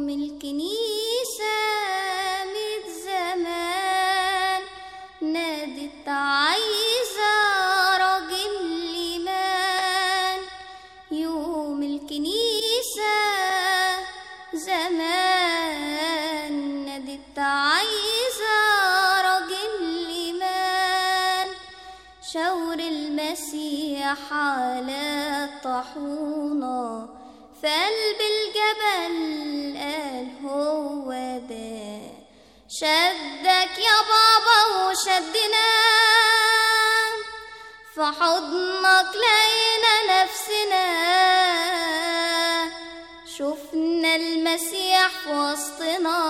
يوم الكنيسة ميت زمان نادت عايزة راجل إيمان يوم الكنيسة زمان نادت عايزة راجل إيمان شاور المسيح على الطاحونة في قلب الجبل قال هو ده شدك يا بابا وشدنا في حضنك لقينا نفسنا شفنا المسيح في وسطنا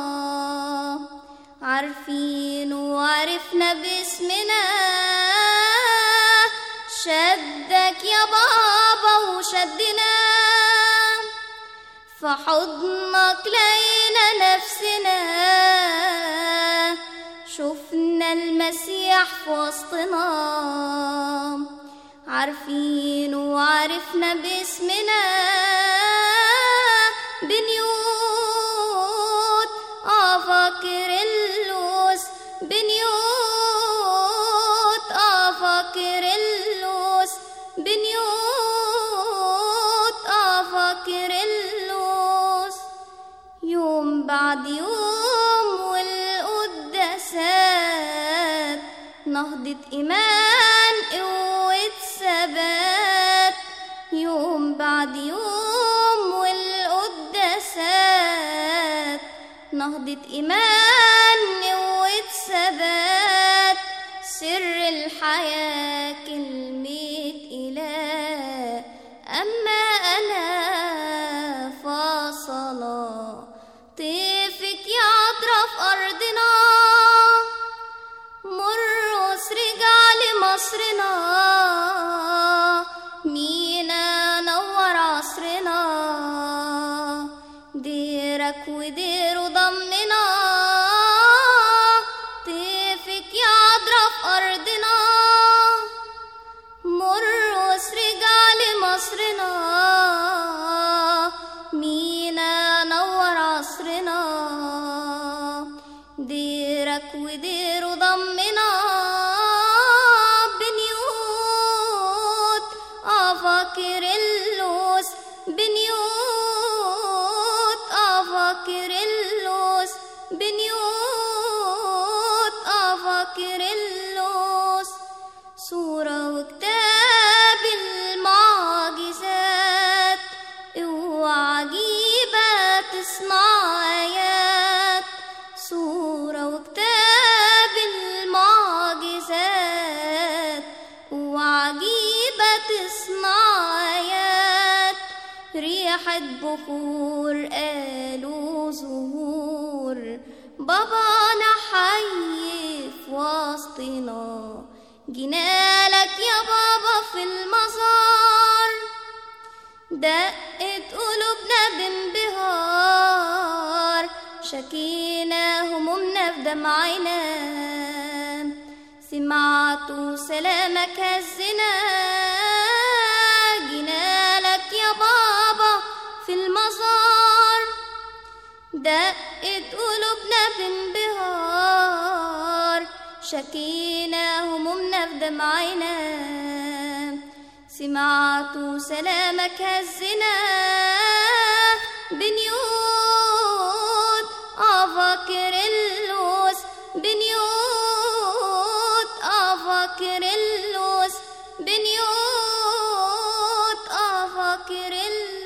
عارفين وعرفنا باسمنا شدك يا بابا وشدنا في حضنك لقينا نفسنا شفنا المسيح في وسطنا عارفين وعرفنا باسمنا بنيوت أفكر اللوس بنيوت أفكر اللوس بنيوت أفكر اللوس يوم بعد يوم والقداسات نهضة إيمان قوة ثبات يوم بعد يوم والقداسات نهضة إيمان قوة ثبات سر الحياة كلمة إله أما أنا فصلا طيفك يا عطرة في أرضنا مرقص رجع لمصرنا مينا نور عصرنا ديرك وديره ضمنا طيفك يا عذرا في أرضنا مرقص رجع لمصرنا مينا نور عصرنا ديرك وديره ضمنا بنيوت أفكر اللوس بنيوت أفكر اللوس بنيوت أفكر اللوس صورة وكتاب المعجزات وعجيبة تصنع آيات صورة وكتاب المعجزات وعجيبة تصنع آيات ريحة بخور قالوا زهور بابا أنا حي في وسطنا جنالك يا بابا في المزار دقت قلوبنا بانبهار شكينا همومنا في دمعنا سمعت سلامك هزنا جنالك يا بابا في المزار دقت قلوبنا بانبهار شكينا همومنا في دمعنا سمعت سلامك هزنا بنيوت أفكر اللوس بنيوت أفكر اللوس بنيوت أفكر اللوس